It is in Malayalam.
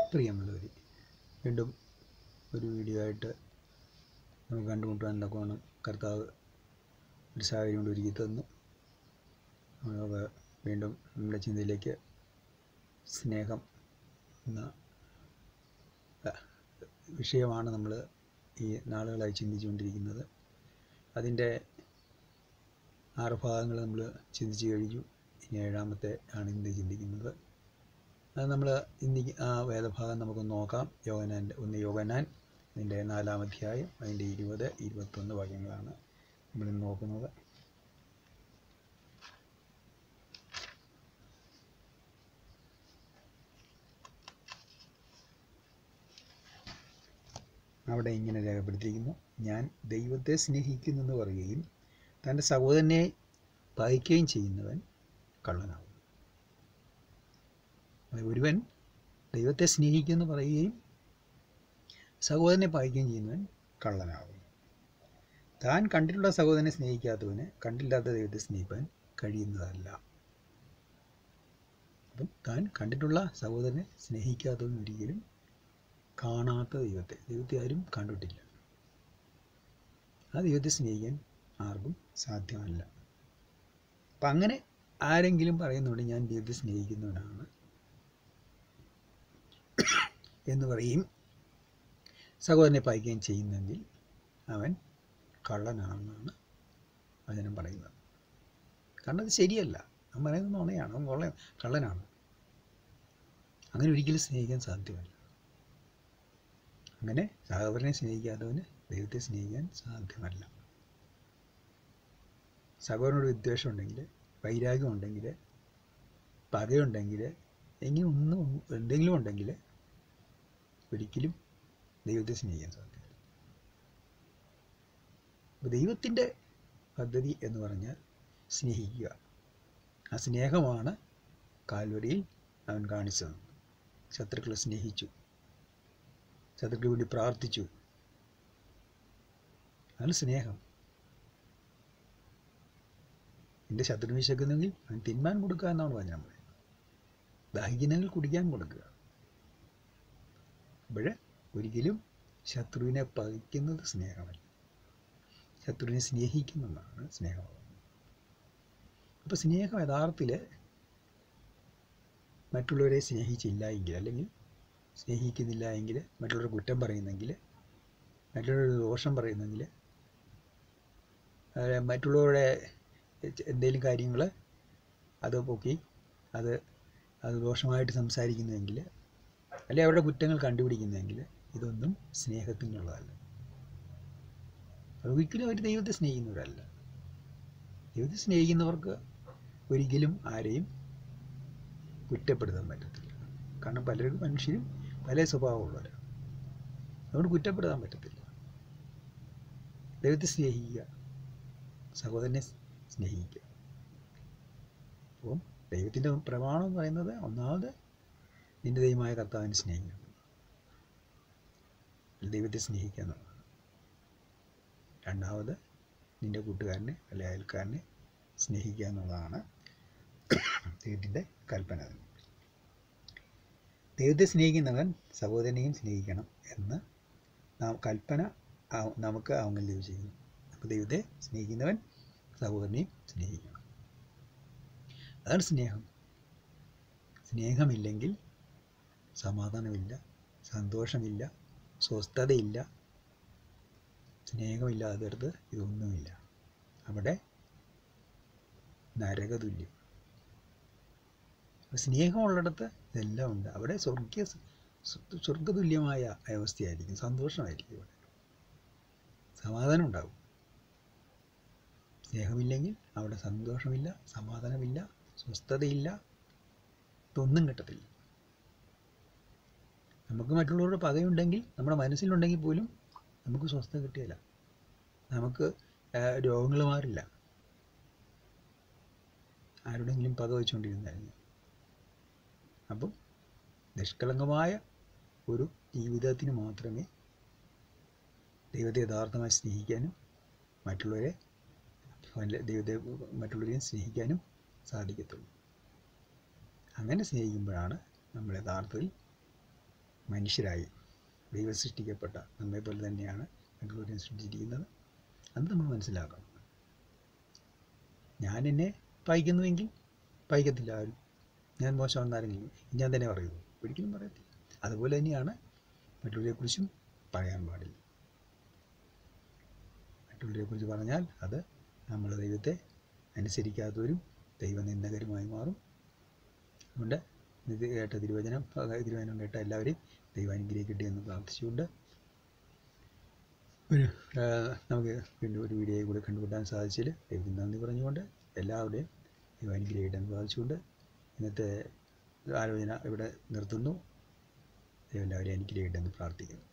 പ്രിയമുള്ളവർ വീണ്ടും ഒരു വീഡിയോ ആയിട്ട് നമുക്ക് കണ്ടുമുട്ടാൻ തക്കവണ് കർത്താവ് ഒരു സാഹചര്യം കൊണ്ട് ഒരുക്കി തന്നു നമുക്ക് വീണ്ടും നമ്മുടെ ചിന്തയിലേക്ക് സ്നേഹം എന്ന അഹ്, വിഷയമാണ് നമ്മൾ ഈ നാളുകളായി ചിന്തിച്ചുകൊണ്ടിരിക്കുന്നത് അതിൻ്റെ ആറ് ഭാഗങ്ങൾ നമ്മൾ ചിന്തിച്ചു കഴിഞ്ഞു ഇനി ഏഴാമത്തെ ആണ് ഇന്ന് ചിന്തിക്കുന്നത് അത് നമ്മൾ ഇന്ന് ആ വേദഭാഗം നമുക്കൊന്ന് നോക്കാം യോഗനാൻ്റെ ഒന്ന് യോഗനാൻ അതിൻ്റെ നാലാം അധ്യായം അതിൻ്റെ ഇരുപത് ഇരുപത്തൊന്ന് വാക്യങ്ങളാണ് നമ്മളിന്ന് നോക്കുന്നത് അവിടെ ഇങ്ങനെ രേഖപ്പെടുത്തിയിരിക്കുന്നു ഞാൻ ദൈവത്തെ സ്നേഹിക്കുന്നെന്ന് പറയുകയും തൻ്റെ സഹോദരനെ പകയ്ക്കുകയും ചെയ്യുന്നവൻ കള്ളനാകും അത് ഒരുവൻ ദൈവത്തെ സ്നേഹിക്കുമെന്ന് പറയുകയും സഹോദരനെ പകയ്ക്കുകയും ചെയ്യുന്നവൻ കള്ളനാകും താൻ കണ്ടിട്ടുള്ള സഹോദരനെ സ്നേഹിക്കാത്തവന് കണ്ടില്ലാത്ത ദൈവത്തെ സ്നേഹിപ്പാൻ കഴിയുന്നതല്ല അപ്പം താൻ കണ്ടിട്ടുള്ള സഹോദരനെ സ്നേഹിക്കാത്തവൻ ഒരിക്കലും കാണാത്ത ദൈവത്തെ ദൈവത്തെ ആരും കണ്ടിട്ടില്ല ആ ദൈവത്തെ സ്നേഹിക്കാൻ ആർക്കും സാധ്യമല്ല അപ്പം അങ്ങനെ ആരെങ്കിലും പറയുന്നുണ്ട് ഞാൻ ദൈവത്തെ സ്നേഹിക്കുന്നവനാണ് എന്ന് പറയും സഹോദരനെ പായിക്കുകയും ചെയ്യുന്നെങ്കിൽ അവൻ കള്ളനാണെന്നാണ് വചനം പറയുന്നത് കാരണം അത് ശരിയല്ല അവൻ പറയുന്നത് നുണയാണ് അവൻ കൊള്ള കള്ളനാണ് അങ്ങനെ ഒരിക്കലും സ്നേഹിക്കാൻ സാധ്യമല്ല അങ്ങനെ സഹോദരനെ സ്നേഹിക്കാത്തവന് ദൈവത്തെ സ്നേഹിക്കാൻ സാധ്യമല്ല സഹോദരനോട് വിദ്വേഷം ഉണ്ടെങ്കിൽ വൈരാഗ്യം ഉണ്ടെങ്കിൽ പകയുണ്ടെങ്കിൽ എങ്ങനെ ഒന്നും എന്തെങ്കിലും ഉണ്ടെങ്കിൽ ഒരിക്കലും ദൈവത്തെ സ്നേഹിക്കാൻ സാധ്യമല്ല അപ്പോൾ ദൈവത്തിൻ്റെ പദ്ധതി എന്ന് പറഞ്ഞാൽ സ്നേഹിക്കുക ആ സ്നേഹമാണ് കാൽവരിയിൽ അവൻ കാണിച്ചത് ശത്രുക്കളെ സ്നേഹിച്ചു ശത്രുക്കളെ വേണ്ടി പ്രാർത്ഥിച്ചു അതാണ് സ്നേഹം എൻ്റെ ശത്രു വിശക്കുന്നെങ്കിൽ അവൻ തിന്മാൻ കൊടുക്കുക എന്നാണ് വചനം പറയുന്നത് ദാഹിക്കുന്നെങ്കിൽ കുടിക്കാൻ കൊടുക്കുക അപ്പോൾ ഒരിക്കലും ശത്രുവിനെ പകയ്ക്കുന്നത് സ്നേഹമല്ല ശത്രുവിനെ സ്നേഹിക്കുന്നതാണ് സ്നേഹം അപ്പോൾ സ്നേഹം യഥാർത്ഥത്തിൽ മറ്റുള്ളവരെ സ്നേഹിച്ചില്ല എങ്കിൽ അല്ലെങ്കിൽ സ്നേഹിക്കുന്നില്ല എങ്കിൽ മറ്റുള്ളവരെ കുറ്റം പറയുന്നെങ്കിൽ മറ്റുള്ളവരുടെ ദോഷം പറയുന്നെങ്കിൽ അതുപോലെ മറ്റുള്ളവരുടെ എന്തെങ്കിലും കാര്യങ്ങൾ അത് പൊക്കി അത് അത് ദോഷമായിട്ട് സംസാരിക്കുന്നുവെങ്കിൽ അല്ലെങ്കിൽ അവരുടെ കുറ്റങ്ങൾ കണ്ടുപിടിക്കുന്നെങ്കിൽ ഇതൊന്നും സ്നേഹത്തിനുള്ളതല്ല ഒരിക്കലും അവർ ദൈവത്തെ സ്നേഹിക്കുന്നവരല്ല ദൈവത്തെ സ്നേഹിക്കുന്നവർക്ക് ഒരിക്കലും ആരെയും കുറ്റപ്പെടുത്താൻ പറ്റത്തില്ല കാരണം പലരും മനുഷ്യരും പല സ്വഭാവമുള്ളവരാണ് അതുകൊണ്ട് കുറ്റപ്പെടുത്താൻ പറ്റത്തില്ല ദൈവത്തെ സ്നേഹിക്കുക സഹോദരനെ സ്നേഹിക്കുക അപ്പം ദൈവത്തിൻ്റെ പ്രമാണം എന്ന് പറയുന്നത് ഒന്നാമത് നിന്റെ ദൈവമായ കർത്താവിനെ സ്നേഹിക്കണം ദൈവത്തെ സ്നേഹിക്കുക എന്നുള്ളതാണ് രണ്ടാമത് നിന്റെ കൂട്ടുകാരനെ അല്ലെ അയൽക്കാരനെ സ്നേഹിക്കുക എന്നുള്ളതാണ് ദൈവത്തിൻ്റെ കൽപ്പന ദൈവത്തെ സ്നേഹിക്കുന്നവൻ സഹോദരനെയും സ്നേഹിക്കണം എന്ന് നാം കൽപ്പന ആ- നമുക്ക് അവങ്ങൾ ലഭിച്ചിരിക്കുന്നു അപ്പോൾ ദൈവത്തെ സ്നേഹിക്കുന്നവൻ സഹോദരനെയും സ്നേഹിക്കണം അതാണ് സ്നേഹം സ്നേഹമില്ലെങ്കിൽ സമാധാനമില്ല സന്തോഷമില്ല സ്വസ്ഥതയില്ല സ്നേഹമില്ലാത്തടത്ത് ഇതൊന്നുമില്ല അവിടെ നരകതുല്യം സ്നേഹമുള്ളിടത്ത് ഇതെല്ലാം ഉണ്ട് അവിടെ സ്വർഗീയ സ്വർഗതുല്യമായ അവസ്ഥയായിരിക്കും സന്തോഷമായിരിക്കും ഇവിടെ സമാധാനം ഉണ്ടാകും സ്നേഹമില്ലെങ്കിൽ അവിടെ സന്തോഷമില്ല സമാധാനമില്ല സ്വസ്ഥതയില്ല ഇതൊന്നും കിട്ടത്തില്ല നമുക്ക് മറ്റുള്ളവരുടെ പകയുണ്ടെങ്കിൽ നമ്മുടെ മനസ്സിലുണ്ടെങ്കിൽ പോലും നമുക്ക് സ്വസ്ഥത കിട്ടിയില്ല നമുക്ക് രോഗങ്ങൾ മാറില്ല ആരുടെങ്കിലും പക വെച്ചുകൊണ്ടിരുന്നായിരുന്നു അപ്പം നിഷ്കളങ്കമായ ഒരു ജീവിതത്തിന് മാത്രമേ ദൈവത്തെ യഥാർത്ഥമായി സ്നേഹിക്കാനും മറ്റുള്ളവരെ വല്ല- ദൈവത്തെ മറ്റുള്ളവരെയും സ്നേഹിക്കാനും സാധിക്കത്തുള്ളൂ അങ്ങനെ സ്നേഹിക്കുമ്പോഴാണ് നമ്മൾ യഥാർത്ഥത്തിൽ മനുഷ്യരായി ദൈവം സൃഷ്ടിക്കപ്പെട്ട നമ്മെപ്പോലെ തന്നെയാണ് മറ്റുള്ളവരെയും സൃഷ്ടിച്ചിരിക്കുന്നത് അത് നമ്മൾ മനസ്സിലാക്കണം ഞാൻ എന്നെ പൈക്കുന്നുവെങ്കിൽ പൈക്കത്തില്ല ആരും ഞാൻ മോശമെന്നാരെങ്കിലും ഞാൻ തന്നെ പറയൂ ഒരിക്കലും പറയത്തില്ല അതുപോലെ തന്നെയാണ് മറ്റുള്ളവരെക്കുറിച്ചും പറയാൻ പാടില്ല മറ്റുള്ളവരെക്കുറിച്ച് പറഞ്ഞാൽ അത് നമ്മൾ ദൈവത്തെ അനുസരിക്കാത്തവരും ദൈവനിന്ദകരുമായി മാറും അതുകൊണ്ട് ഇത് കേട്ട തിരുവചനം തിരുവചനം കേട്ട എല്ലാവരെയും ദൈവം അനുഗ്രഹിക്കട്ടെ എന്ന് പ്രാർത്ഥിച്ചുകൊണ്ട് ഒരു ആ, നമുക്ക് വീണ്ടും ഒരു വീഡിയോയിൽ കൂടെ കണ്ടുപിട്ടാൻ സാധിച്ചതിൽ ദൈവത്തിന് നന്ദി പറഞ്ഞുകൊണ്ട് എല്ലാവരുടെയും ദൈവം അനുഗ്രഹിക്കട്ടെ എന്ന് പ്രാർത്ഥിച്ചുകൊണ്ട് ഇന്നത്തെ ആലോചന ഇവിടെ നിർത്തുന്നു ദൈവം എല്ലാവരെയും അനുഗ്രഹിക്കട്ടെ എന്ന് പ്രാർത്ഥിക്കുന്നു